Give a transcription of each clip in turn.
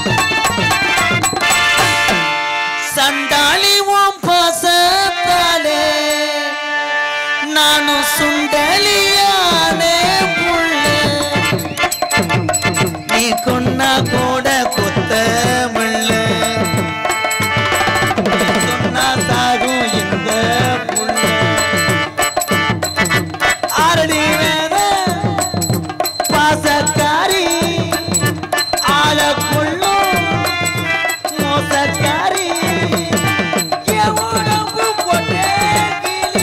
சண்டாளி உன் பாசத்தாலே நானும் சுண்டலியானே புள்ள நீ கொன்னா கூட கொத்த முள்ள சொன்னா சாகும் இந்த புள்ள ஆரடி வேற பாசக்காரி ஆள கொள்ளும் மோசக்காரி என் உடம்பு பொட்டே கிளி.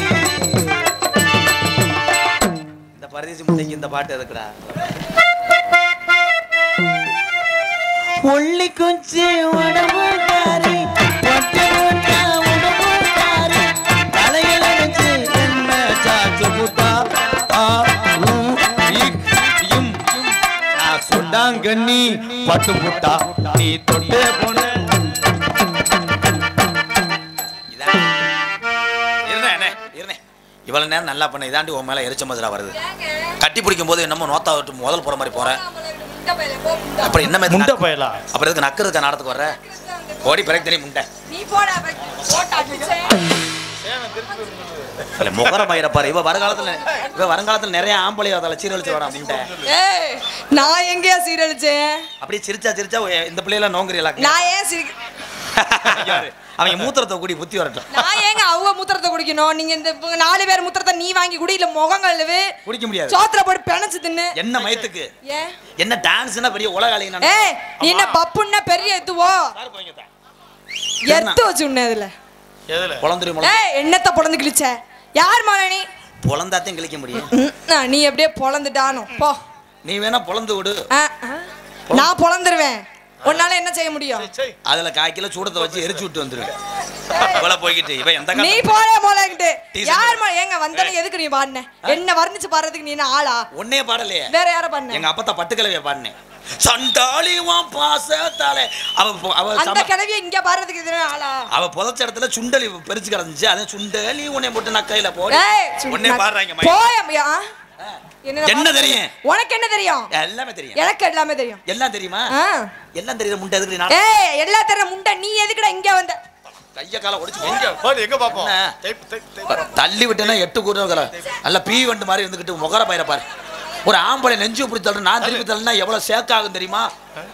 இந்த பரதேசி முட்டைக்கு இந்த பாட்டு எதுக்குடா ஒள்ளி குச்சி உடம்புக்காரி ஒட்ட ஒட்ட உடம்புக்காரி தலையில வச்சு என்ன சாச்சு புட்டா ஆ, உம், இக், இம். நான் சொன்னாங்கண்ணி பட்டு புட்டா நீ தொட்டே போன இவ்வளவு நேரம் நல்லா பண்ண இதாண்டி உன் மேல எரிச்ச மதுரா வருது கட்டி பிடிக்கும் போது என்னமோ நோத்தா விட்டு முதல் போற மாதிரி போறேன் அப்புறம் என்ன மாதிரி முண்டை பயலா அப்புறம் எதுக்கு நக்கிறதுக்கா நாடத்துக்கு வர்ற ஓடி பிறகு தெரியும் முண்டை நீ போடா போட்டா அடிச்சே இல்ல முகர பயிர பாரு இவ வருங்காலத்துல இவ வருங்காலத்துல நிறைய ஆம்பளை அதில் சீரழிச்சு வரா முண்டை ஏய் நான் எங்கேயா சீரழிச்சேன் அப்படியே சிரிச்சா சிரிச்சா ஒ- இந்த பிள்ளைல நோங்குறீங்களா நான் ஏன் சிரி அவங்க மூத்திரத்தை கூடி புத்தி வரட்டும் நான் ஏங்க அவங்க மூத்திரத்தை குடிக்கணும் நீங்க இந்த இவங்க நாலு பேர் மூத்திரத்தை நீ வாங்கி குடி இல்ல முகம் கழுவு குடிக்க முடியாது சோத்துல போட்டு பிணைச்சு தின்னு என்ன மயத்துக்கு ஏன் என்ன டான்ஸ்னா பெரிய உலகாளி ஏய் நீ என்ன பப்புன்னா பெரிய எத்துவோ எத்து வச்சு உன்ன இதுல எதுல குழந்தை முளை ஏய் என்னத்த பொழந்து கிழிச்ச யார் மாலை நீ பொழந்தாத்தையும் கிழிக்க முடியும் ம், ஆ, நீ எப்படியே பொழந்துட்டானோ போ நீ வேணா பொழந்து விடு ஆ, ஆ. நான் பொழந்துருவேன் உன்னால என்ன செய்ய முடியும் அதுல கால் கிலோ சூடத்தை வச்சு எரிச்சு விட்டு வந்துருவேன் இவ்வளவு போய்கிட்டு இவன் எந்த நீ காலம் போற மோலகிட்டு Decent. யார் மா ஏங்க வந்தாலும் எதுக்கு நீ பாடுன என்ன வர்ணிச்சு பாடுறதுக்கு நீ என்ன ஆளா ஒன்னே பாடலையே வேற யார பண்ண எங்க அப்பத்தா பட்டுக்கிழவிய பாடினேன் சண்டாளிவான் பாசத்தாலே அவ பொ- அவ அந்த சம- கிழவிய இங்க பாடுறதுக்கு இது என்ன ஆளா அவ புதைச்ச இடத்துல சுண்டலி பெருச்சு கிடந்துச்சு அதான் சுண்டலி உன்னை போட்டு நான் கையில போடி ஏய் உன்னே சும்மா- பாடுறாங்க மயில. போய் அம்மையா. என்னடா என்ன பாடுற? தெரியும்? உனக்கு என்ன தெரியும் எல்லாமே தெரியும் எனக்கு எல்லாமே தெரியும் எல்லாம் தெரியுமா ஆ. எல்லாம் தெரியுற முண்டை எதுக்கு நான் ஏய் எல்லா தர முண்டை நீ எதுக்குடா இங்க வந்த கைய கால ஒடிச்சு எங்க பாரு எங்க பாப்போம் என்ன? டைப் டைப் டைப் தள்ளி விட்டேன்னா எட்டு கூட நல்ல பீ வண்டு மாதிரி இருந்துகிட்டு முகர பயிர பாரு ஒரு ஆம்பளை நெஞ்சு இப்படி தள்ளுற நான் திருப்பி தள்ளினா எவ்வளவு சேக் ஆகும் தெரியுமா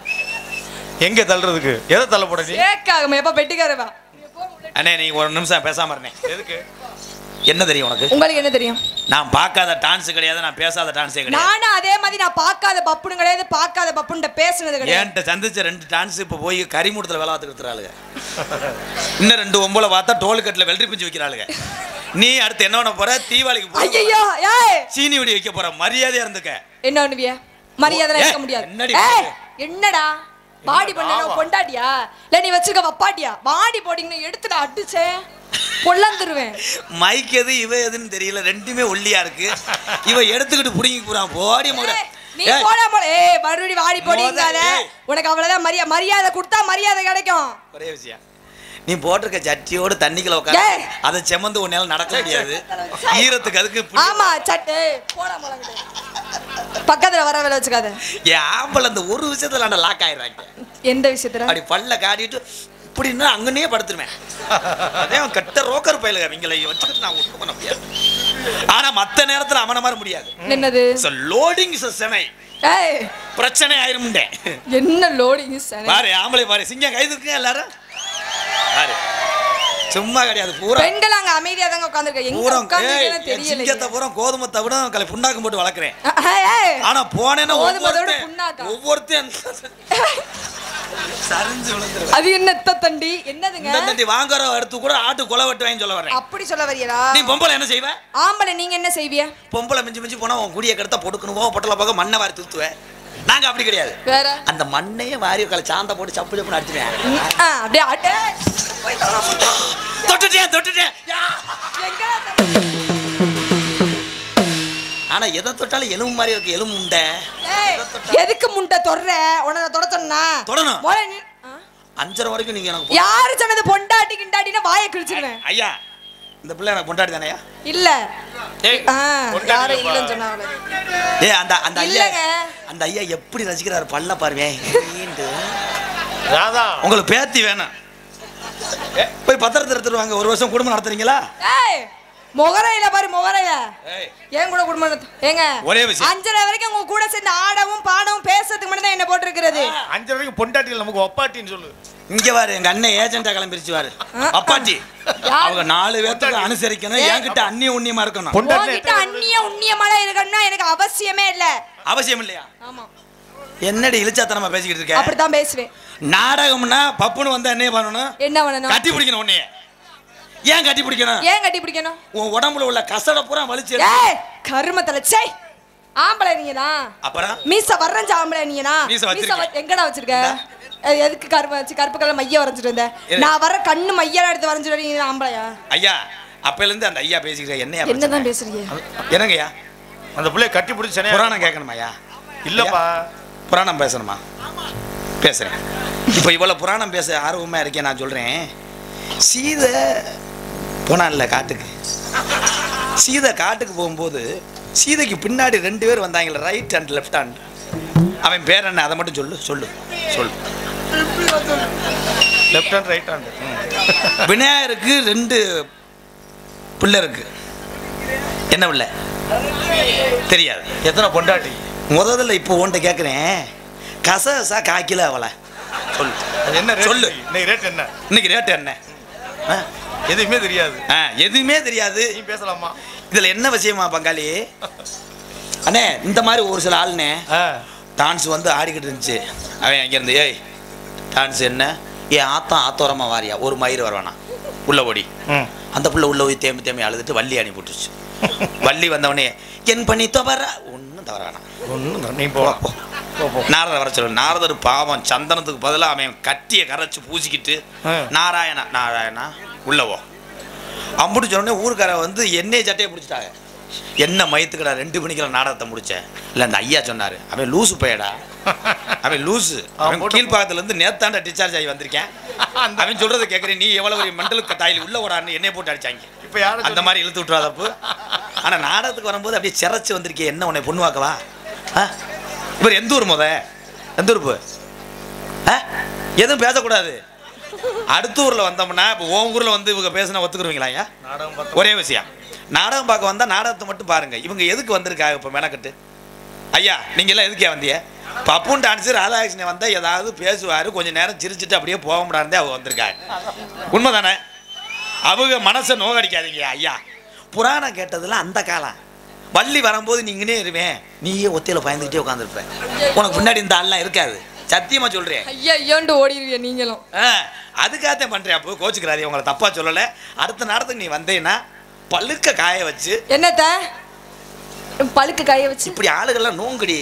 எங்க தள்ளுறதுக்கு எதை தள்ள போட நீ ஏக்காகமே எப்ப பெட்டிக்காரவா அண்ணே நீ ஒரு நிமிஷம் பேசாம இருந்தேன் எதுக்கு என்ன தெரியும் உனக்கு உங்களுக்கு என்ன தெரியும் நான் பார்க்காத டான்ஸ் கிடையாது நான் பேசாத டான்ஸே கிடையாது நானும் அதே மாதிரி நான் பார்க்காத பப்புனு கிடையாது பார்க்காத பப்புன்ட்ட பேசுனது கிடையாது என்கிட்ட சந்திச்ச ரெண்டு டான்ஸ் இப்ப போய் கரிமூட்டத்தில் வேலை பார்த்துட்டு இருக்கிறாளுங்க இன்னும் ரெண்டு ஒம்பளை பார்த்தா டோல்கட்டில் வெள்ளரி பிஞ்சு வைக்கிறாளுங்க நீ அடுத்து என்ன பண்ண போற தீபாவளிக்கு போற ஐயோ ஏய் சீனி வெடி வைக்க போற மரியாதையா இருந்துக்க என்ன பண்ணுவிய மரியாதை ஏய், இருக்க முடியாது என்னடி ஏய் பண்ணு? என்னடா பாடி பண்ண பொண்டாட்டியா இல்ல நீ வச்சிருக்க வப்பாட்டியா வாடி போடிங்கன்னு எடுத்துட்டு அடிச்சேன் பொல்லந்துருவேன் மைக் எது இவ எதுன்னு தெரியல ரெண்டுமே ஒல்லியா இருக்கு இவ எடுத்துக்கிட்டு புடிங்கி போறான் போடி முறை ஏய், நீ போடா போட ஏய் மறுபடி வாடி போடிங்காத மொத, ஏய். உனக்கு அவ்வளவுதான் மரியாதை மரியாதை கொடுத்தா மரியாதை கிடைக்கும் ஒரே விஷயம் நீ போட்டிருக்க சட்டியோட தண்ணிக்குள்ள உட்காந்து ஏய். அதை செமந்து உன்னால நடக்க முடியாது ஈரத்துக்கு அதுக்கு இப்படி- ஆமா சட்டு போடா முழங்கிட்டு பக்கத்துல வர வேலை வச்சுக்காத என் ஆம்பளை அந்த ஒரு விஷயத்துல நான் லாக் ஆயிடுறாங்க எந்த விஷயத்துல அப்படி பல்ல காட்டிட்டு இப்படின்னா அங்கனே படுத்துருவேன் அதே அவன் கெட்ட ரோக்கர் பயிலுங்க அவங்களை வச்சுக்கிட்டு நான் ஒன்றும் பண்ண முடியாது ஆனா மத்த நேரத்துல அவன மாதிரி முடியாது என்னது லோடிங் செமை ஏய் பிரச்சனை ஆயிருமுண்டேன் என்ன லோடிங் பாரு ஆம்பளை பாரு சிங்கம் கைது இருக்குங்க எல்லாரும் பாரு சும்மா கிடையாது பூரா பெண்கள் அங்க அமைதியா தாங்க உட்கார்ந்திருக்க எங்க பூரா ஏய், உட்கார்ந்திருக்கேன்னு என் சிங்கத்தை தெரியல பூரா கோதுமை தவிட கலை புண்ணாக்கம் போட்டு வளர்க்குறேன் ஏய் ஆனா போனேன்னா கோதுமை தவிட ஒவ்வொருத்தன் புண்ணாக்கா? ஒவ்வொருத்தன் சரிஞ்சு விழுந்துருவேன் அது என்ன எத்த தண்டி என்னதுங்க இந்த தட்டி வாங்குற எடுத்து கூட ஆட்டு கொலை வெட்டுவேன்னு சொல்ல வரேன் அப்படி சொல்ல வரீங்களா நீ பொம்பளை என்ன செய்வ ஆம்பளை நீங்க என்ன செய்விய பொம்பளை மிஞ்சி மிஞ்சி போனா உன் குடியை கெடுத்தா பொடுக்கணும் பொட்டல பார்க்க மண்ணை வாரி தூத்துவேன் நாங்க அப்படி கிடையாது வேற அந்த மண்ணையே வாரி கலை சாந்த போட்டு சப்பு சப்புன்னு அடிச்சுவேன் ம், ஆ, அப்படியே அட்டே தொட்டுட்டேன் தொட்டுட்டேன் யா! எங்கடா தம்பி? ஆனா எதை தொட்டாலும் எலும்பு மாதிரி இருக்கு எலும்பு உண்டை ஏய், எதுக்கு முண்டை தொடுற உன்னை தொட சொன்னா தொடணும். மொளை நீ- ஆ? அஞ்சரை வரைக்கும் நீங்க எனக்கு யாரு சொன்னது பொண்டாட்டி கிண்டாட்டினா வாயை கிழிச்சிருவேன் ஐயா இந்த பிள்ளை எனக்கு பொண்டாடி தானேயா இல்ல ஏய், ஆ, பொண்டாட்டி யாரும் இல்லப்பா. இல்லைன்னு சொன்னாங்களே ஏ அந்த அந்த ஐயா இல்லைங்க. அந்த ஐயா எப்படி ரசிக்கிறாரு பல்ல பாருவேன் ஈண்டு. அதான் உங்களுக்கு பேத்தி வேணும் ஏ, போய் பத்திரத்தை எடுத்துட்டு வாங்க ஒரு வருஷம் குடும்பம் நடத்துறீங்களா ஏய் முகரையில பாரு முகரையில ஏய், ஏன் கூட குடும்பம் நடத்து- ஏங்க ஒரே விஷயம். அஞ்சரை வரைக்கும் உங்க கூட சேர்ந்து ஆடவும் பாடவும் பேசுறதுக்கு மட்டும் தான் என்ன போட்டிருக்கிறது அஞ்சு வரைக்கும் பொண்டாட்டிகள் நமக்கு ஒப்பாட்டின்னு சொல்லு இங்க பாரு எங்க அண்ணன் ஏஜென்டா கிளம்பிருச்சு பாரு அப்பாச்சி யார்? அவங்க நாலு பேர்த்துக்கு அனுசரிக்கணும் என்கிட்ட அந்நிய உண்ணியமா இருக்கணும் பொண்டாட்டி உன்கிட்ட அந்நிய உண்ணியமாலாம் இருக்கணும்னா எனக்கு அவசியமே இல்ல அவசியம் இல்லையா ஆமா என்னடி இழிச்சாத்தனமா பேசிக்கிட்டு இருக்க அப்படித்தான் பேசுவேன் நாடகம்னா பப்புன்னு வந்தா என்ன பண்ணணும் என்ன பண்ணணும் கட்டி பிடிக்கணும் உன்னைய ஏன் கட்டி பிடிக்கணும் ஏன் கட்டி பிடிக்கணும் உன் உடம்புல உள்ள கசட பூரா வலிச்சு எடுத்து- ஏய் கருமத்தல சே ஆம்பளை நீங்கனா அப்புறம் மீச வர்றஞ்ச ஆம்பளை நீங்கனா மீச வச்சிருக்கேன். வ- எங்கடா வச்சிருக்க அது எதுக்கு கருப்பு வச்சு கருப்பு கலர் மைய வரைஞ்சிட்டு இருந்த இரு. நான் வர கண்ணு மையெல்லாம் எடுத்து வரைஞ்சிட்டு நீங்க ஆம்பளையா ஐயா அப்பையில இருந்து அந்த ஐயா பேசிக்கிறேன் என்னையா என்னதான் பிரச்சனை? பேசுறீங்க என்னங்கய்யா அந்த பிள்ளைய கட்டி பிடிச்சி சென்னையா புராணம் கேட்கணுமா ஐயா இல்லப்பா புராணம் பேசணுமா பேசுறேன் இப்போ இவ்வளவு புராணம் பேச ஆர்வமா இருக்கேன் நான் சொல்றேன் சீதை போனான்ல காட்டுக்கு சீதை காட்டுக்கு போகும்போது சீதைக்கு பின்னாடி ரெண்டு பேர் வந்தாங்கல்ல ரைட் அண்ட் லெஃப்ட் ஹேண்ட் அவன் பேர் என்ன அதை மட்டும் சொல்லு சொல்லு சொல்லு லெஃப்ட் ஹேண்ட் ரைட் ஹேண்ட் விநாயகருக்கு ரெண்டு பிள்ளை இருக்கு என்ன பிள்ளை தெரியாது எத்தனை பொண்டாட்டி முதல்ல இப்போ உன்கிட்ட கேட்குறேன் கசகசா காய்க்கல அவளை சொல்லு அது என்ன rate சொல்லு. இன்னைக்கு? இன்னைக்கு ரேட் என்ன இன்னைக்கு ரேட்டு என்ன ஆ? எதுவுமே தெரியாது ஆ, எதுவுமே தெரியாது நீ பேசலாமா இதுல என்ன விஷயமா பங்காளி அண்ணே இந்த மாதிரி ஒரு சில ஆளுனே ஆ டான்ஸ் வந்து ஆடிக்கிட்டு இருந்துச்சு அவன் அங்கேருந்து ஏய் டான்ஸ் என்ன ஏன் ஆத்தா ஆத்தோரமா வாரியா ஒரு மயிர் வரவேணாம் உள்ள ஓடி ம் அந்த புள்ள உள்ள போய் தேம்பி தேம்பி அழுதுட்டு வள்ளி அனுப்பிட்டுருச்சு வள்ளி வந்தவனே என் பண்ணி தவற ஒன்றும் தவற வேணாம் ஒன்றும் நீ போ போ போ நாரதர் வர சொல்லு நாரதர் பாவம் சந்தனத்துக்கு பதிலாக அவன் கட்டிய கரைச்சு பூசிக்கிட்டு ஆ. நாராயணா நாராயணா உள்ளவோ அம்புட்டு சொன்னே ஊருக்கார வந்து என்னைய சட்டையை பிடிச்சிட்டாங்க என்ன மயத்துக்கடா ரெண்டு மணிக்கெல்லாம் நாடகத்தை முடிச்சேன் இல்லை அந்த ஐயா சொன்னாரு அவன் லூசு பையடா அவன் லூசு அவன் போட்டு- கீழ்பாக்கத்துல இருந்து நேத்தாண்ட டிஸ்சார்ஜ் ஆகி வந்திருக்கேன் அந்த- அவன் சொல்றதை கேட்குறேன் நீ எவ்வளவு ஒரு மெண்டல் கட்டாயில் உள்ள ஓடான்னு என்னைய போட்டு அடிச்சாங்க இப்ப யாரை அந்த மாதிரி இழுத்து விட்டுறாதப்பு ஆனா நாடகத்துக்கு வரும்போது அப்படியே சிறச்சு வந்திருக்கே என்ன உன்னை பொண்ணு வாக்கவா ஆ? இவர் எந்த ஊர் முத எந்த ஊர் ஆ எதுவும் பேசக்கூடாது அடுத்த ஊர்ல வந்தோம்னா இப்போ உன் ஊர்ல வந்து இவங்க பேசினா ஒத்துக்குருவீங்களா ஐயா நாடகம் பார்த்து ஒரே விஷயம் நாடகம் பார்க்க வந்தா நாடகத்தை மட்டும் பாருங்க இவங்க எதுக்கு வந்திருக்காங்க இப்போ மெனக்கட்டு ஐயா நீங்க எல்லாம் எதுக்கே வந்தீங்க பப்புன் டான்ஸர் ராதாகிருஷ்ணன் வந்தா ஏதாவது பேசுவாரு கொஞ்ச நேரம் சிரிச்சிட்டு அப்படியே போக முடியாதே அவங்க வந்திருக்காங்க உண்மைதானே அவங்க மனசை நோகடிக்காதீங்க ஐயா புராணம் கேட்டதுல அந்த காலம் வள்ளி வரும்போது நீங்கனே இருவேன் நீயே ஒத்தையில பயந்துக்கிட்டே உட்காந்துருப்ப உனக்கு பின்னாடி இந்த ஆள்லாம் இருக்காது சத்தியமா சொல்றேன் ஐயா ஐயோண்டு ஓடிடுவீங்க நீங்களும் ஆ, அதுக்காகத்தான் பண்றேன் அப்போ கோச்சுக்கிறாரு உங்களை தப்பா சொல்லல அடுத்த நேரத்துக்கு நீ வந்தேன்னா பழுக்க காய வச்சு என்னத்த பழுக்கு கைய வச்சு இப்படி ஆளுகள்லாம் நோங்குடி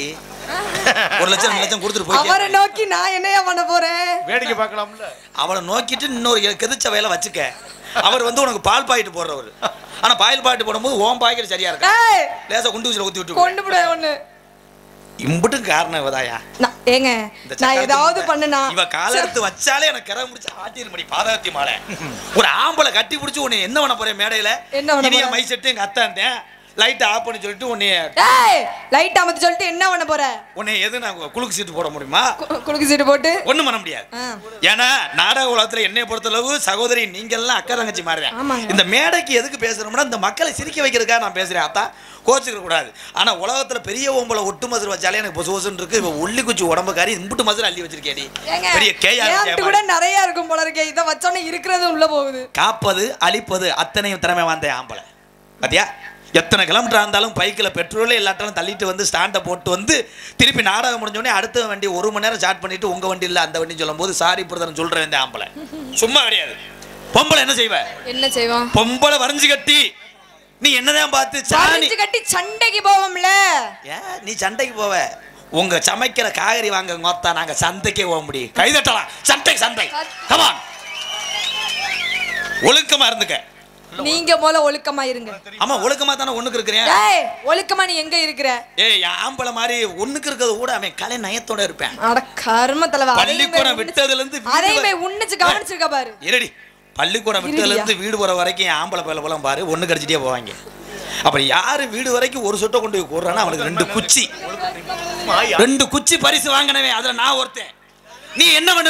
ஒரு லட்சம் ரெண்டு லட்சம் கொடுத்துட்டு போய் அவரை நோக்கி நான் என்னையா பண்ண போறேன் வேடிக்கை பார்க்கலாம்ல அவளை நோக்கிட்டு இன்னொரு கெதிச்ச வேலை வச்சுக்க அவர் வந்து உனக்கு பால் பாக்கெட் போடுறவர் ஆனா பால் பாக்கெட் போடும்போது ஓம் பாக்கெட் சரியா இருக்கு ஏய் லேசா குண்டு ஊசியில ஊத்தி விட்டு கொண்டு விட ஒண்ணு இம்புட்டும் காரணம் இவதாயா நான் ஏங்க இந்த நான் சக்கரத்து ஏதாவது முட்டை. பண்ணுனா இவ காலை எடுத்து வச்சாலே எனக்கு கரை முடிச்சு ஆட்டிருமடி பாதகத்தி மாலை ஒரு ஆம்பளை கட்டி பிடிச்சி உன்னை என்ன பண்ண போறேன் மேடையில என்ன பண்ண இனிய போற? மை செட்டு எங்க அத்தை இருந்தேன் லைட் ஆஃப் பண்ணி சொல்லிட்டு உன்னை ஏய் லைட் அமர்த்தி சொல்லிட்டு என்ன பண்ண போற உன்னை எது நான் குலுக்கு சீட்டு போட முடியுமா கு- குலுக்கு சீட்டு போட்டு ஒண்ணும் பண்ண முடியாது ஆ. ஏன்னா நாடக உலகத்துல என்னை பொறுத்தளவு சகோதரி நீங்க எல்லாம் அக்கா தங்கச்சி மாதிரி ஆமாங்க. இந்த மேடைக்கு எதுக்கு பேசுறோம்னா இந்த மக்களை சிரிக்க வைக்கிறதுக்காக நான் பேசுறேன் அத்தா கோச்சுக்க கூடாது ஆனா உலகத்துல பெரிய ஓம்பல ஒட்டு மதுரை வச்சாலே எனக்கு பொசு பொசுன்னு இருக்கு இவ உள்ளி குச்சி உடம்புக்காரி இம்புட்டு மதுரை அள்ளி வச்சிருக்கேடி ஏங்க பெரிய கேயா என்கிட்ட கூட நிறைய இருக்கும் போல இருக்கே இதை வச்சோன்னே இருக்கிறது உள்ள போகுது காப்பது அழிப்பது அத்தனையும் திறமை வந்த ஆம்பளை பாத்தியா எத்தனை கிலோமீட்டர் இருந்தாலும் பைக்கில் பெட்ரோலே இல்லாட்டாலும் தள்ளிட்டு வந்து ஸ்டாண்டை போட்டு வந்து திருப்பி நாடகம் முடிஞ்ச உடனே அடுத்த வண்டி ஒரு மணி நேரம் ஸ்டார்ட் பண்ணிட்டு உங்க வண்டி இல்லை அந்த வண்டி சொல்லும்போது சாரி பிரதன் சொல்ற இந்த ஆம்பளை சும்மா கிடையாது பொம்பளை என்ன செய்வ என்ன செய்வோம் பொம்பளை வரைஞ்சு கட்டி நீ என்னதான் பார்த்து சாணி வளைஞ்சு கட்டி சண்டைக்கு போவோம்ல ஏன் நீ சண்டைக்கு போவ உங்க சமைக்கிற காய்கறி வாங்க மொத்தா நாங்க சந்தைக்கே போக முடியும் கைதட்டலாம் சண்டை சந்தை கமான் ஒழுக்கமா இருந்துக்க நீங்க போல ஒழுக்கமா இருங்க ஆமா ஒழுக்கமா தானே ஒண்ணுக்கு இருக்கிறேன் ஏய் ஒழுக்கமா நீ எங்க இருக்கிற ஏய் என் ஆம்பளை மாதிரி ஒண்ணுக்கு இருக்கிறது கூட அவன் கலை நயத்தோட இருப்பேன் அட கர்ம தலைவா பள்ளிக்கூடம் விட்டதுல இருந்து வீடு அதையுமே வரை- உன்னிச்சு கவனிச்சிருக்க பாரு இருடி பள்ளிக்கூடம் விட்டதுல இருந்து வீடு போற வரைக்கும் என் ஆம்பளை பையில போலாம் பாரு ஒண்ணு கடிச்சிட்டே போவாங்க அப்புறம் யாரு வீடு வரைக்கும் ஒரு சொட்டை கொண்டு போய் கூடுறான்னா அவனுக்கு ரெண்டு குச்சி மாயா ரெண்டு குச்சி பரிசு வாங்கினவன் அதுல நான் ஒருத்தன் நீ என்ன பண்ணுவ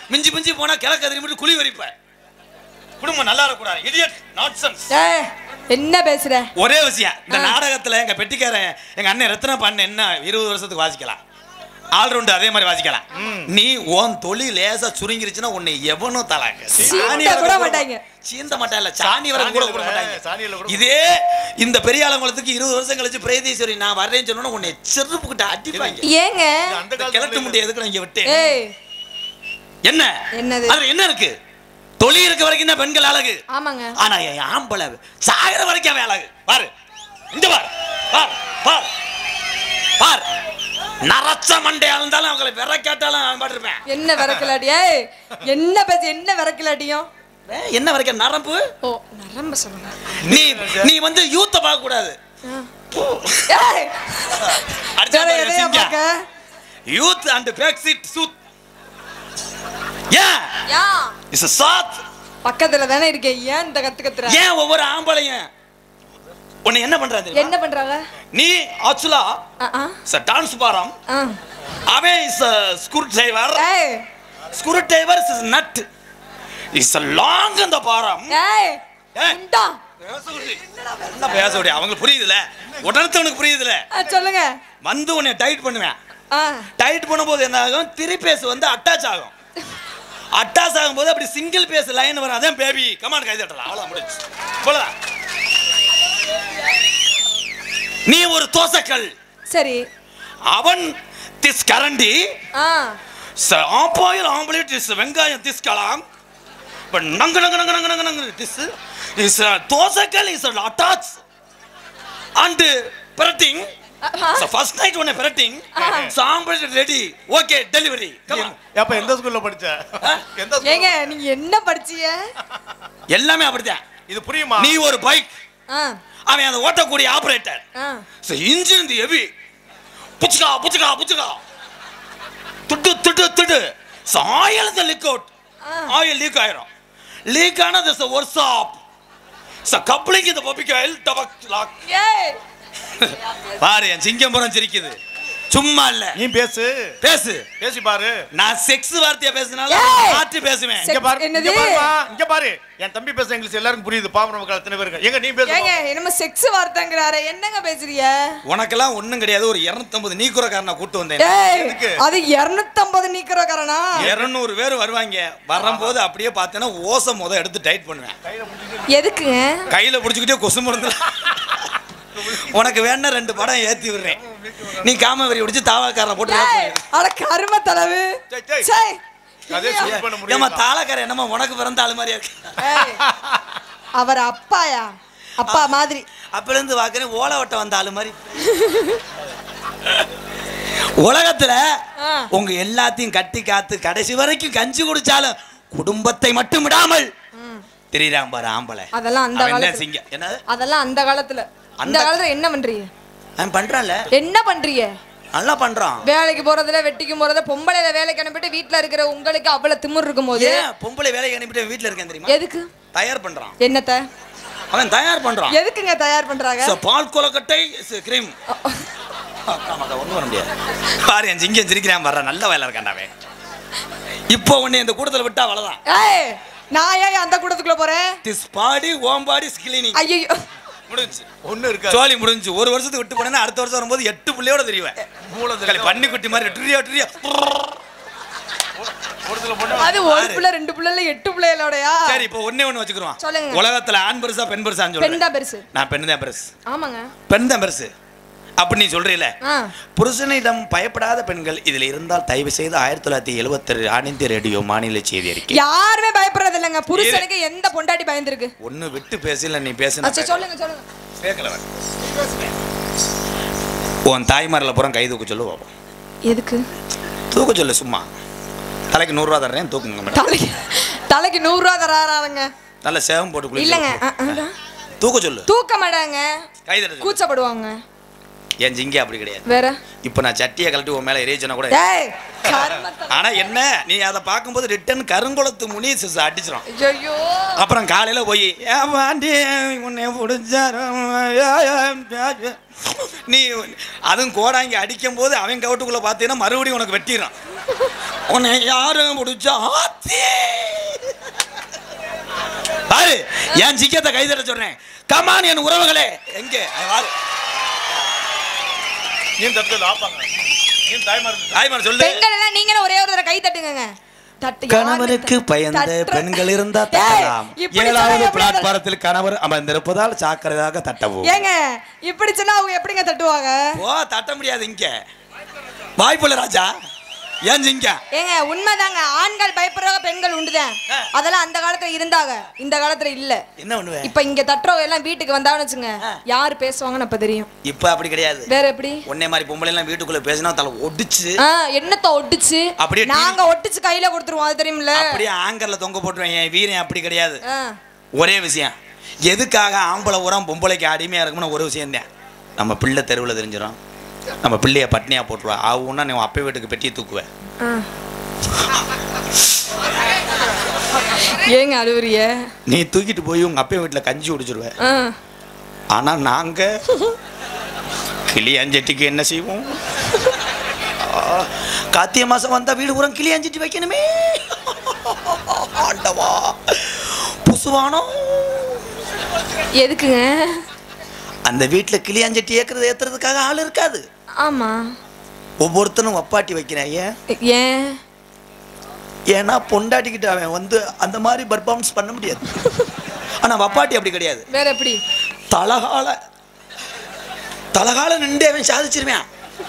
மிஞ்சி மிஞ்சி போனா கிழக்க திரும்பிட்டு குழி வரிப்ப குடும்பம் நல்லா இருக்கக்கூடாது இடியட் நாட்சன்ஸ் ஏய், என்ன பேசுற ஒரே விஷயம் இந்த ஆ. நாடகத்துல எங்க பெட்டிக்காரன் எங்க அண்ணன் ரத்ன பண்ண என்ன இருபது வருஷத்துக்கு வாசிக்கலாம் ஆல்ரவுண்டு அதே மாதிரி வாசிக்கலாம் நீ உன் தொழில் லேசா சுருங்கிருச்சுன்னா உன்னை எவனும் தலாங்க சீண்ட கூட மாட்டாங்க. சீந்த மாட்டா இல்ல சாணி வர கூட கூட மாட்டாங்க சாணியில கூட இதே இந்த பெரிய ஆலங்குளத்துக்கு இருபது வருஷம் கழிச்சு பிரேதீஸ்வரி நான் வர்றேன்னு சொன்னா உன்னை செருப்புக்கிட்ட அடிப்பாங்க ஏங்க இது அந்த இந்த கிழட்டு முட்டை எதுக்கு நான் இங்க விட்டேன் ஏய் என்ன என்னது? அதுல என்ன இருக்கு தொழில் இருக்க வரைக்கும் தான் பெண்கள் அழகு ஆமாங்க ஆனா என் ஆம்பளை சாகிற வரைக்கும் அவன் அழகு பாரு இந்த பார் பார் பார் பார் நரச்ச மண்டையா இருந்தாலும் அவங்களை விர கேட்டாலும் அவன் பாட்டுருப்பேன் என்ன விறக்கலாடி ஏய் என்ன பேசு என்ன விறக்கலாடியும் என்ன வரைக்கும் நரம்பு ஓ நரம்ப சொல்லுங்க நீ நீ வந்து யூத்த பார்க்க கூடாது ஏய் அடிச்சா வேற பாரு, எதையா சிங்கம். பார்க்க யூத் அண்ட் பேக் சீட் சூத் ஏன் யா இஸ் சாத் பக்கத்துல தானே இருக்கேன் ஏன் இந்த கத்து கத்துற ஏன் ஒவ்வொரு ஆம்பளையும் உன்னை என்ன பண்றாரு தெரியுமா? என்ன பண்றாங்க நீ ஆக்சுவலா ஆ, ஆ, டான்ஸ் பாரம் ஆ. அவன் இஸ் ஸ்க்ரூ டிரைவர் ஏய் screwdriver is nut is long அந்த பாரம் ஏய் ஏய். உண்டா என்ன பேச முடியும் அவங்களுக்கு புரியுதுல உடனத்தவனுக்கு புரியுதுல ஆ, சொல்லுங்க வந்து உன்னை டைட் பண்ணுவேன் ஆ டைட் பண்ணும்போது என்ன ஆகும் திரிபேஸ் வந்து அட்டாச் ஆகும் அட்டாச் ஆகும்போது அப்படி சிங்கிள் பேஸ் லைன் வரும் அதான் பேபி கமான் கை தட்டலாம் அவ்வளோ முடிச்சு போலதான் நீ ஒரு தோசைக்கல் சரி அவன் திஸ் கரண்டி ஆ ஆப்பாயில் ஆம்பலேட் இஸ் வெங்காயம் திஸ்கலாம் பட் நங்கு நங்கு நங்கு நங்கு நங்கு நங்கு திஸ் இஸ் தோசைக்கல் இஸ் அட்டாச் அண்ட் பிரட்டிங் So first night when I petting, சாம்பல் ரெடி ஓகே டெலிவரி அப்ப எந்த ஸ்கூல்ல படிச்ச எந்த school? ஏங்க நீங்க என்ன படிச்சீங்க எல்லாமே அப்படிதான் இது புரியுமா நீ ஒரு பைக் ஆ அவன் அதை ஓட்டக்கூடிய ஆபரேட்டர் ஆ ஸோ இன்ஜின் தி ஹெவி புச்சுக்கா புச்சுக்கா புச்சுக்கா துட்டு துட்டு துட்டு so oil the leak out oil leak ஆயிரும் லீக் ஆனது is workshop so coupling இந்த பப்பிக் ஆயில் டபக் லாக் ஏய் பாரு என் சிங்கம்பரம் சிரிக்குது சும்மா இல்ல நீ பேசு பேசு பேசி பாரு நான் செக்ஸ் வார்த்தையா பேசினாலும் ஏய்! மாற்றி பேசுவேன் செ- இங்க பாரு என்னது? இங்க பாருமா இங்க பாரு என் தம்பி பேச எங்களுக்கு எல்லாருக்கும் புரியுது பாமர மக்கள் எத்தனை பேருக்கு எங்க நீ பேசு ஏங்க என்னமோ செக்ஸ் வார்த்தைங்கிறாரு என்னங்க பேசுறீங்க உனக்கெல்லாம் ஒண்ணும் கிடையாது ஒரு 250 நீக்குறக்காரனை கூட்டு வந்தேன் ஏய் எதுக்கு? அது 250 நீக்கிறோக்காரனா 200 பேர் வருவாங்க வரும்போது அப்படியே பார்த்தேன்னா ஓசை முத எடுத்து டைட் பண்ணுவேன் எதுக்குங்க கையில பிடிச்சிக்கிட்டே கொசு மருந்து உனக்கு வேணா ரெண்டு படம் ஏத்தி விடுறேன் நீ காமவரி பிடிச்சி தாவாக்காரனை போட்டு ஏய், rap பண்ணிடு. அட கரும தலைவு சை, சை. சை. அதே சொல்லி பண்ண ஏம்மா முடியும் தாளக்கார என்னம்மா உனக்கு பிறந்த ஆளு மாதிரியா இருக்கு ஏய், அவர் அப்பாயா அப்பா மாதிரி அப்பல இருந்து வாக்குறேன் ஓலை வட்டம் வந்த ஆளு மாதிரி உலகத்துல ஆ. உங்க எல்லாத்தையும் கட்டி காத்து கடைசி வரைக்கும் கஞ்சி குடிச்சாலும் குடும்பத்தை மட்டும் விடாமல் தெரியுறான் பாரு ஆம்பளை அதெல்லாம் அந்த அவன் என்ன காலத்துல சிங்கம் என்னது அதெல்லாம் அந்த காலத்துல இந்த அந்த- காலத்துல என்ன பண்றீங்க அவன் பண்றான்ல என்ன பண்றீங்க நல்லா பண்றான் வேலைக்கு போறதுல வெட்டிக்கு போறத பொம்பளைல வேலைக்கு அனுப்பிட்டு வீட்ல இருக்கிற உங்களுக்கு அவ்வளவு திமிர் இருக்கும்போது ஏன் பொம்பளை வேலைக்கு அனுப்பிட்டு வீட்டுல இருக்கேன் தெரியுமா எதுக்கு தயார் பண்றான் என்னத்த அவன் தயார் பண்றான் எதுக்குங்க தயார் பண்றாங்க So, பால் கொலக்கட்டை கிரீம் ஒன்றும் வர முடியாது பாரு என் சிங்கம் சிரிக்கிறான் வர்ற நல்ல வேலை இருக்காண்டாவே இப்போ உன்னை இந்த கூட்டத்தில் விட்டா அவ்வளோதான் ஏய் நான் ஏன் அந்த கூட்டத்துக்குள்ள போறேன் this body Om body cleaning ஐயோ முடிஞ்சு ஒண்ணு இருக்கா சோலி முடிஞ்சு ஒரு வருஷத்துக்கு விட்டு போனேன்னா அடுத்த வருஷம் வரும்போது எட்டு பிள்ளையோட தெரியுவேன் மூலத்துல பண்ணி குட்டி மாதிரி ட்ரியா ட்ரியா ஒரு சில பொண்ணு அது ஒரு பிள்ளை ரெண்டு பிள்ளை இல்ல எட்டு பிள்ளைகளோடயா சரி இப்போ ஒண்ணே ஒன்று வச்சுக்கிறோம் சொல்லுங்க. உலகத்துல ஆண் பெருசா பெண் பெருசான்னு பெண் சொல்றேன் தான் பெருசு நான் பெண் தான் பெருசு ஆமாங்க பெண் தான் பெருசு அப்படி நீ சொல்றீல ஆ புருஷனிடம் பயப்படாத பெண்கள் இதில் இருந்தால் தயவு செய்து ஆயிரத்தி தொள்ளாயிரத்தி எழுபத்தி ஆல் இந்திய ரேடியோ மாநில செய்தி அறிக்கை யாருமே பயப்படுறது இல்லைங்க புருஷனுக்கு எந்த பொண்டாட்டி பயந்துருக்கு ஒண்ணு விட்டு பேசல நீ பேசின அச்சா சொல்லுங்க சொல்லுங்க கேட்கல உன் தாய்மாரில் புறம் கை தூக்க சொல்லு பாப்போம் எதுக்கு தூக்க சொல்லு சும்மா தலைக்கு நூறுரூவா தர்றேன் தூக்குங்க மேடம் தலைக்கு தலைக்கு நூறு ரூபா தராறாங்க நல்ல சேவம் போட்டு குளிச்சு இல்லைங்க அ, அ, தூக்க சொல்லு தூக்க மாட்டாங்க கை தட்ட சொல்லு. கூச்சப்படுவாங்க என் ஜிங்கி அப்படி கிடையாது வேற இப்போ நான் சட்டியை கழட்டி உன் மேலே எரிய சொன்னா கூட டேய் கர்மத்தை ஆனா என்ன நீ அதை பார்க்கும்போது ரிட்டன் கருங்குளத்து முனி சிஸ் அடிச்சிடும் ஐயோ அப்புறம் காலையில போய் "ஏன் பாண்டி உன்னை பிடிச்சாரு நீ அதுவும் கோடாங்கி அடிக்கும் போது அவன் கவுட்டுக்குள்ள பார்த்தீங்கன்னா மறுபடியும் உனக்கு வெட்டிடுறான் உன்னை யாரும் பிடிச்சா ஆத்தி பாரு என் சிக்கத்தை கைதட சொல்றேன் கமான் என் உறவுகளே எங்க அது பாரு. ஏன் தப்பு ஆப்பாங்க ஏன் தாய்மார் தாய்மார் சொல்லு பெண்கள் எல்லாம் நீங்களும் ஒரே ஒரு தடவை கை தட்டுங்க தட்டு கணவனுக்கு யாரு பயந்த தட்டுற- பெண்கள் இருந்தா டேய், தட்டலாம் இப்படி சொன்னா ஏழாவது எப்படி அதை- பிளாட்பாரத்தில் கணவர் அமர்ந்திருப்பதால் சாக்கிரதாக தட்டவும் ஏங்க இப்படி சொன்னா அவங்க எப்படிங்க தட்டுவாங்க ஓ தட்ட முடியாது இங்க வாய்ப்புல ராஜா ஏன் இங்க ஏங்க உண்மைதாங்க ஆண்கள் பயப்படுறவங்க பெண்கள் உண்டுதான் அதெல்லாம் அந்த காலத்துல இருந்தாங்க இந்த காலத்துல இல்ல என்ன பண்ணுவேன் இப்ப இங்க தட்டுறவங்க எல்லாம் வீட்டுக்கு வந்தாங்கன்னு வச்சுங்க யாரு பேசுவாங்கன்னு அப்ப தெரியும் இப்ப அப்படி கிடையாது வேற எப்படி உன்னை மாதிரி பொம்பளை எல்லாம் வீட்டுக்குள்ள பேசினா தலை ஒடிச்சு ஆ என்னத்த ஒட்டிச்சு அப்படியே நாங்க ஒட்டிச்சு கையில கொடுத்துருவோம் அது தெரியுமில்ல அப்படியே ஆங்கர்ல தொங்க போட்டுருவேன் என் வீரன் அப்படி கிடையாது ஆ. ஒரே விஷயம் எதுக்காக ஆம்பளை உரம் பொம்பளைக்கு அடிமையா இருக்கும்னு ஒரு விஷயம் தான் நம்ம பிள்ளை தெருவில் தெரிஞ்சிடும் நம்ம பிள்ளைய பட்னியா போட்டுருவா ஆகும்னா நீ உன் அப்பா வீட்டுக்கு பெட்டியை தூக்குவேன் ஆ. ஏங்க அழுவுறிய நீ தூக்கிட்டு போய் உங்க அப்பா வீட்டுல கஞ்சி குடிச்சிருவ ஆ. ஆனா நாங்க கிளியாஞ்சட்டிக்கு என்ன செய்வோம் ஆ, கார்த்திகை மாசம் வந்தா வீடு பூரா கிளியாஞ்சட்டி வைக்கணுமே ஆண்டவா புசுவானம் எதுக்குங்க அந்த வீட்டுல கிளியாஞ்சட்டி ஏக்குறது ஏத்துறதுக்காக ஆள் இருக்காது ஆமா ஒவ்வொருத்தனும் வப்பாட்டி வைக்கிறேன் ஏன் ஏன் ஏன்னா பொண்டாட்டிக்கிட்ட அவன் வந்து அந்த மாதிரி பர்ஃபார்மன்ஸ் பண்ண முடியாது ஆனா வப்பாட்டி அப்படி கிடையாது வேற எப்படி தலகால தலகால நின்று அவன் சாதிச்சிருவேன்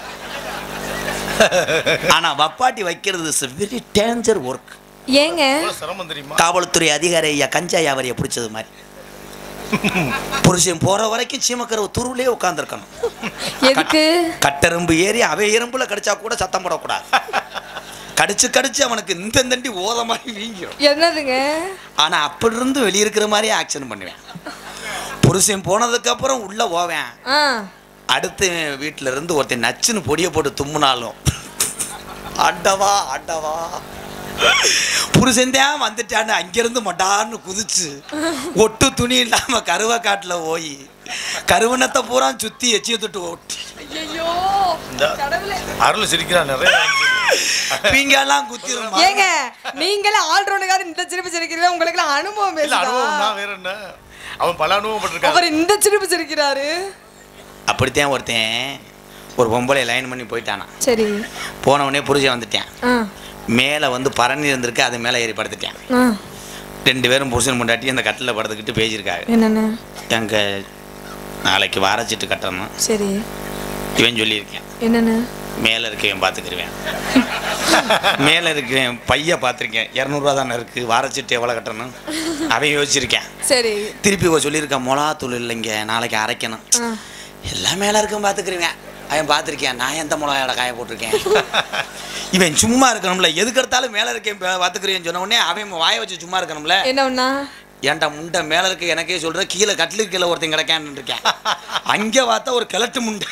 ஆனா வப்பாட்டி வைக்கிறது இஸ் வெரி டேஞ்சர் ஒர்க் ஏங்க எவ்வளவு சிரமம் தெரியுமா காவல்துறை அதிகாரி ஐயா கஞ்சா வியாபாரியை பிடிச்சது மாதிரி புருஷன் போற வரைக்கும் சீமக்கரவு துருவிலே உட்காந்துருக்கணும் எதுக்கு கட்டெரும்பு ஏறி அவ எறும்புல கடிச்சா கூட சத்தம் போடக்கூடாது கடிச்சு கடிச்சு அவனுக்கு இந்த தண்டி ஓத மாதிரி வீங்கிடும் என்னதுங்க ஆனா அப்படி இருந்து வெளியிருக்கிற மாதிரியே ஆக்ஷன் பண்ணுவேன் புருஷன் போனதுக்கு அப்புறம் உள்ள போவேன் ஆ அடுத்த வீட்டுல இருந்து ஒருத்தன் நச்சுன்னு பொடியை போட்டு தும்முனாலும் ஆண்டவா ஆண்டவா புருஷன் தான் வந்துட்டான்னு அங்கிருந்து மட்டான்னு குதிச்சு ஒட்டு துணி இல்லாம கருவ காட்டுல போய் கருவணத்தை பூரா சுத்தி எச்சிய தொட்டு ஓட்டி ஐயோ இந்த- கடவுளே அருள் சிரிக்கிறான் நிறைய பீங்கெல்லாம் குத்திரும் ஏங்க நீங்களே ஆல்ரவுண்டுக்கார இந்த சிரிப்பு சிரிக்கிறீங்க உங்களுக்கு எல்லாம் அனுபவம் இல்ல அனுபவம் பேசுதா தான் வேற என்ன அவன் பல அனுபவம் பட்டிருக்கான் அவர் இந்த சிரிப்பு சிரிக்கிறாரு அப்படித்தான் ஒருத்தன் ஒரு பொம்பளை லைன் பண்ணி போயிட்டானா சரி போனவனே புருஷன் வந்துட்டேன் ஆ மேலே வந்து பரணி இருந்திருக்கு அது மேலே ஏறி படுத்துட்டேன் ஆ ரெண்டு பேரும் புருஷன் முண்டாட்டி அந்த கட்டில் படுத்துக்கிட்டு பேசியிருக்காங்க என்னென்ன எங்க நாளைக்கு வாரச்சிட்டு கட்டணும் சரி இவன் சொல்லியிருக்கேன் என்னென்ன மேலே இருக்கவன் பார்த்துக்கிருவேன் மேலே இருக்கவன் பைய பார்த்துருக்கேன் இரநூறுவா தானே இருக்கு வாரச்சிட்டு எவ்வளோ கட்டணும் அவன் யோசிச்சிருக்கேன் சரி திருப்பி இவ சொல்லியிருக்கான் மிளகாத்தூள் இல்லைங்க நாளைக்கு அரைக்கணும் ஆ எல்லாம் மேலே இருக்கும் பார்த்துக்கிருவேன் அவன் பார்த்துருக்கேன் நான் எந்த மிளகாயோட காய போட்டிருக்கேன் இவன் சும்மா இருக்கணும்ல எதுக்கு எடுத்தாலும் மேலே இருக்கேன் பார்த்துக்கிறேன்னு சொன்ன உடனே அவன் வாயை வச்சு சும்மா இருக்கணும்ல என்ன ஒண்ணா ஏன்டா முண்டை மேலே இருக்க எனக்கே சொல்ற கீழே கட்டிலுக்கு கீழே ஒருத்தன் கிடக்கான்னு இருக்கேன் அங்கே பார்த்தா ஒரு கிழட்டு முண்டை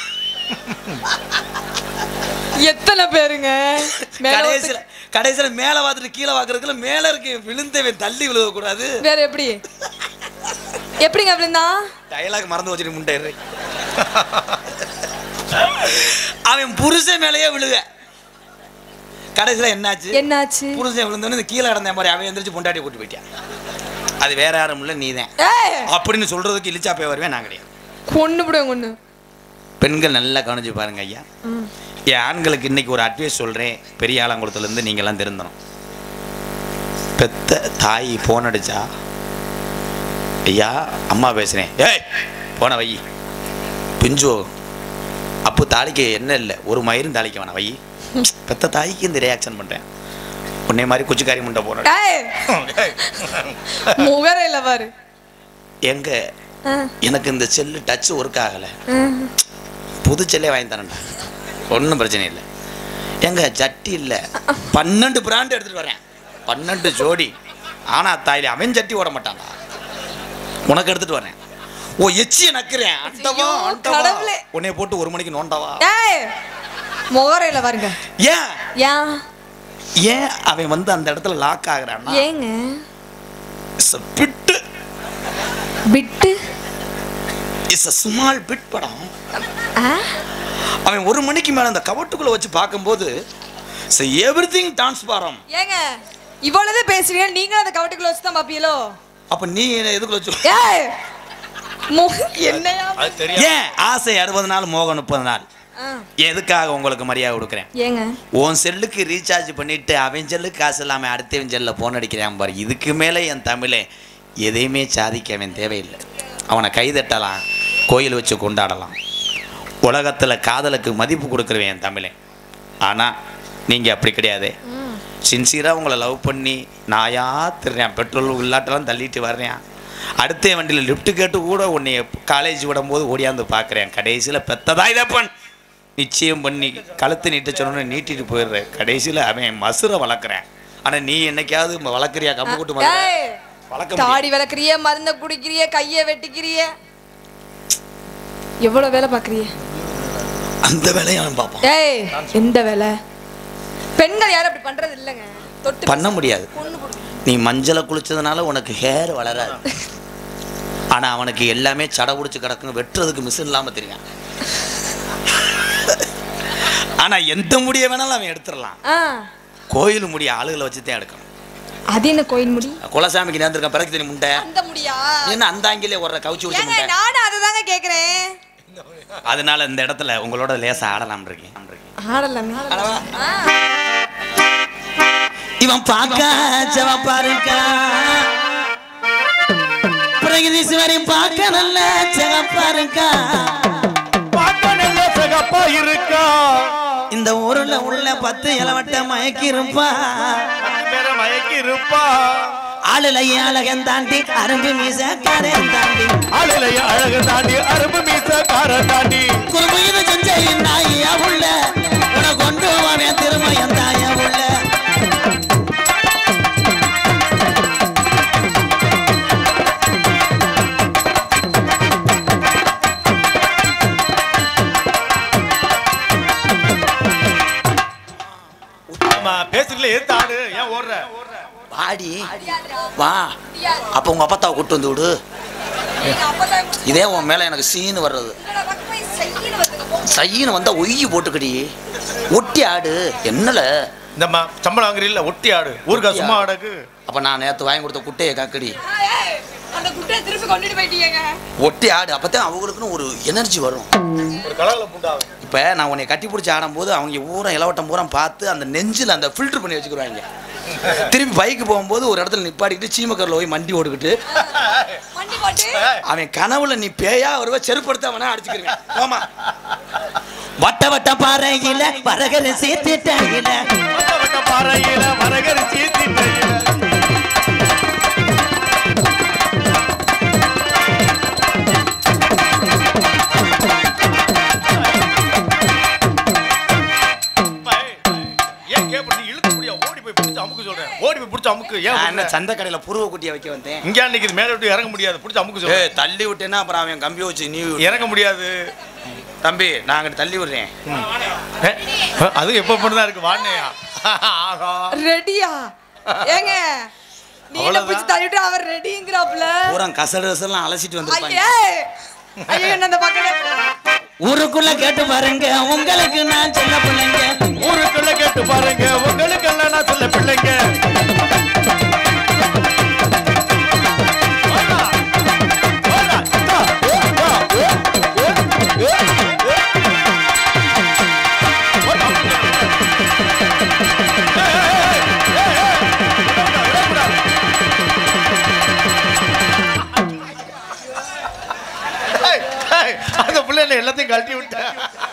எத்தனை பேருங்க மேல கடைசியில் கடைசியில் மேலே பார்த்துட்டு கீழே பார்க்கறதுக்குள்ள மேலே இருக்க விழுந்தவன் தள்ளி விழுகக்கூடாது ஒருத்தர் வேற எப்படி எப்படிங்க அப்படின்னா டயலாக் மறந்து வச்சுட்டு முண்டை இரு. அவன் புருஷன் மேலேயே விழுக கடைசியில் என்னாச்சு என்னாச்சு புருஷன் விழுந்தோன்னு இந்த கீழே கிடந்த மாதிரி அவன் எந்திரிச்சு பொண்டாட்டி கூட்டு போயிட்டான் அது வேற யாரும் இல்லை நீதான் ஏய் அப்படின்னு சொல்றதுக்கு இழிச்சா போய் வருவேன் நான் கிடையாது கொண்டு விடுவேன் கொண்டு பெண்கள் நல்லா கவனிச்சு பாருங்க ஐயா ம். என் ஆண்களுக்கு இன்னைக்கு ஒரு அட்வைஸ் சொல்றேன் பெரிய ஆலங்குளத்துலேருந்து நீங்கள்லாம் திருந்தணும் பெத்த தாய் போன் அடிச்சா ஐயா அம்மா பேசுறேன் ஏய் போன வை பிஞ்சு அப்போ தாலிக்கு என்ன இல்லை ஒரு மயிரும் தாளிக்க வேணாம் வை பெத்த தாய்க்கு இந்த ரியாக்ஷன் பண்றேன் உன்னை மாதிரி குச்சிக்காரி முண்டை போன ஏய் முகர இல்ல பாரு எங்க ஆ, எனக்கு இந்த செல்லு டச் ஒர்க் ஆகலை ஆ. புது செல்லே வாங்கி தரேன்டா ஒன்றும் பிரச்சனை இல்லை எங்க சட்டி இல்லை பன்னெண்டு பிராண்ட் எடுத்துட்டு வரேன் பன்னெண்டு ஜோடி ஆனா தாயில அவன் சட்டி ஓட மாட்டான்டா உனக்கு எடுத்துட்டு வரேன் ஓ எச்சிய நக்கிறேன் அண்டவா ஐயோ, அண்டவா கடவுளே. உன்னை போட்டு ஒரு மணிக்கு நோண்டவா ஏய் முகரையில பாருங்க ஏன் ஏன் ஏன் அவன் வந்து அந்த இடத்துல லாக் ஆகுறான்னா ஏங்க இட்ஸ் பிட்டு விட்டு இட்ஸ் அ ஸ்மால் பிட் படம் ஆ? அவன் ஒரு மணிக்கு மேல அந்த கவட்டுக்குள்ள வச்சு பார்க்கும்போது எவ்ரி திங் டிரான்ஸ்பாரம் ஏங்க இவ்வளவு பேசுறீங்க நீங்களும் அந்த கவட்டுக்குள்ள வச்சு தான் பாப்பீங்களோ அப்ப நீ என்ன எதுக்குள்ள வச்சு ஏய் மு- என்னையா அது தெரியும் ஏன் ஆசை அறுபது நாள் மோகம் முப்பது நாள் ஆ, எதுக்காக உங்களுக்கு மரியாதை கொடுக்குறேன் ஏங்க உன் செல்லுக்கு ரீசார்ஜ் பண்ணிட்டு அவன் செல்லுக்கு காசு இல்லாமல் அடுத்தவன் செல்லில் ஃபோன் அடிக்கிறான் பாரு இதுக்கு மேலே என் தமிழே எதையுமே சாதிக்க அவன் தேவையில்லை அவனை கைதட்டலாம் கோயில் வச்சு கொண்டாடலாம் உலகத்தில் காதலுக்கு மதிப்பு கொடுக்குறவன் என் தமிழே ஆனால் நீங்கள் அப்படி கிடையாது ம். சின்சியராக உங்களை லவ் பண்ணி நாயா திருறேன் பெட்ரோல் இல்லாட்டெல்லாம் தள்ளிட்டு வர்றேன் அடுத்த வண்டியில் லிஃப்ட் கேட்டு கூட உன்னை காலேஜ் விடும்போது ஓடியாந்து பார்க்குறேன் கடைசியில் பெத்ததா இதப்பன் நிச்சயம் பண்ணி கழுத்து நீட்ட சொன்னோன்னு நீட்டிட்டு போயிடுறேன் கடைசியில் அவன் மசுரை வளர்க்குறேன் ஆனால் நீ என்னைக்காவது ம- வளர்க்குறியா கம்பு கூட்டு மதுரை ஏய், வளர்க்க முடியாது. தாடி வளர்க்குறிய மருந்த குடிக்கிறிய கைய வெட்டிக்கிறிய எவ்வளவு வேலை பாக்குறிய அந்த வேலையை அவன் பார்ப்பான் ஏய் எந்த வேலை பெண்கள் யாரும் அப்படி பண்றது இல்லைங்க தொட்டு பண்ண முடியாது பொண்ணு போடுங்க நீ மஞ்சளை குளிச்சதுனால உனக்கு ஹேர் வளராது ஆனால் அவனுக்கு எல்லாமே சடை பிடிச்சி கிடக்குங்க வெட்டுறதுக்கு மிஷின் இல்லாமல் தெரியும் ஆனால் எந்த முடிய வேணாலும் அவன் எடுத்துடலாம் ஆ கோயில் முடிய ஆளுகளை வச்சு தான் எடுக்கணும் அது என்ன கோயில் முடி குலசாமிக்கு நேர்ந்திருக்கான் பிறகு தெரியும் முண்டை அந்த முடியா என்ன அந்த ஆங்கிலே ஒரு கவுச்சி விட்டு ஏங்க முண்டை நானும் அதை தாங்க கேக்குறேன் அதனால இந்த இடத்துல உங்களோட லேசா ஆடலாம் இருக்கேன் ஆடலாமே ஆ. இவன் பார்க்க செவப்பா இருக்கா பிரகதீஸ்வரி பார்க்க நல்ல செவப்பா இருக்கா பார்க்க நல்ல சகப்பா இருக்கா இந்த ஊர்ல உள்ள பத்து இளவட்ட மயக்கி இருப்பா வேற மயக்கி இருப்பா ஆளுலையே அழகன் தாண்டி அரும்பு மீச காரன் தாண்டி ஆளுலைய அழகு தாண்டி அரும்பு மீச கார தாண்டி குறும்பு செஞ்ச நாயா உள்ள உன கொண்டு வரேன் திருமயம் தாயா உள்ள ஆமா பேசுறதுல எடுத்து ஆடு ஏன் ஓடுற வாடி வா அப்ப உங்க அப்பத்தாவை கூட்டு வந்து விடு நீங்க அப்பதான் இதே உன் மேல எனக்கு சீனு வர்றது என்னடா பக்கமா செய்யின்னு வந்துங்க போ. சையின்னு வந்தா ஒய்யி போட்டுக்கடி ஒட்டி ஆடு என்னல இந்த ம- சம்பளம் வாங்குறீல்ல ஒட்டி ஆடு ஊருக்கா சும்மா ஆடக்கு அப்ப நான் நேத்து வாங்கி கொடுத்த குட்டையை கக்கடி ஆ, ஏய், அந்த குட்டையை திருப்பி கொண்டுட்டு போயிட்டீங்க ஒட்டி ஆடு அப்பதான் அவங்களுக்குன்னு ஒரு எனர்ஜி வரும் ஒரு கலகல புண்டாவும் இப்ப நான் உன்னை கட்டி பிடிச்சி ஆடும்போது அவங்க ஊரா இளவட்டம் பூரா பார்த்து அந்த நெஞ்சில் அந்த ஃபில்டர் பண்ணி வச்சுக்கிறாங்க திருப்பி பைக்கு போகும்போது ஒரு இடத்துல நிப்பாட்டிக்கிட்டு சீமக்கரில் போய் மண்டி ஓடுக்கிட்டு வண்டி போட்டு அவன் கனவுல நீ பேயா வருவ செருப்படுத்த அவனா அடிச்சுக்கிறேன் ஆமா வட்ட வட்ட பாறையில வரகர சேர்த்துட்டாயில வட்ட வட்ட பாறையில வரகரிசி திண்ணையில ஏன் கேப்ப நீ இழுத்து முடியா ஓடி போய் பிடிச்சு அமுக்கு சொல்றேன் ஓடி போய் பிடிச்சு அமுக்கு ஏன் நான் என்ன விடுற? சந்தை கடையில புருவ குட்டியை வைக்க வந்தேன் இங்க நிக்குது மேல விட்டு இறங்க முடியாது பிடிச்சு அமுக்கு ஏ சொல்றேன் தள்ளி விட்டேன்னா அப்புறம் அவன் கம்பி வச்சு நீ இறங்க முடியாது தம்பி நான் அங்கிட்டு தள்ளி விடுறேன் ஏ, அது எப்ப பண்ணதா இருக்கு வாண்ணையா ஆஹா ரெடியா ஏங்க நீல அவ்வளவுதான். பிடிச்சி தள்ளிட்டு அவர் ரெடிங்கிறாப்ல பூரா கசடு கசலாம் அலசிட்டு வந்திருப்பாங்க ஐயே ஐயோ என்ன அந்த பக்கம் ஊருக்குள்ள கேட்டு பாருங்க உங்களுக்கு நான் சின்ன பிள்ளைங்க ஊருக்குள்ள கேட்டு பாருங்க உங்களுக்கு எல்லாம் நான் சொல்ல பிள்ளைங்க வாடா. வாடா. இந்தா. வா. வாடா. ஏய், ஏய், அந்த பிள்ளை என்ன எல்லாத்தையும் கழட்டி விட்டேன்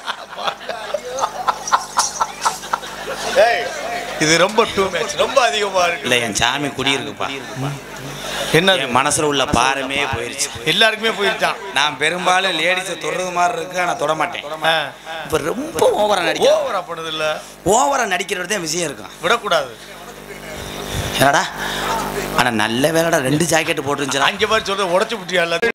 ஏய், இது ரொம்ப டூ மேட்ச் ரொம்ப அதிகமா இல்ல இருக்கு என் சாமி குடியிருக்குப்பா என்ன என் மனசுல உள்ள பாரமே போயிருச்சு எல்லாருக்குமே போயிருச்சான் நான் பெரும்பாலும் லேடிஸை தொடுறது மாதிரி இருக்கு ஆனா தொட மாட்டேன் ஆ. இப்ப ரொம்ப ஓவரா நடிக்க ஓவரா பண்ணது இல்ல ஓவரா நடிக்கிறது தான் விஷயம் இருக்கும் விடக்கூடாது என்னடா ஆனா நல்ல வேலைடா ரெண்டு ஜாக்கெட் போட்டுருந்துச்சுடா அங்க மாதிரி சொல்ற உடச்சு விட்டியா எல்லாத்தையும்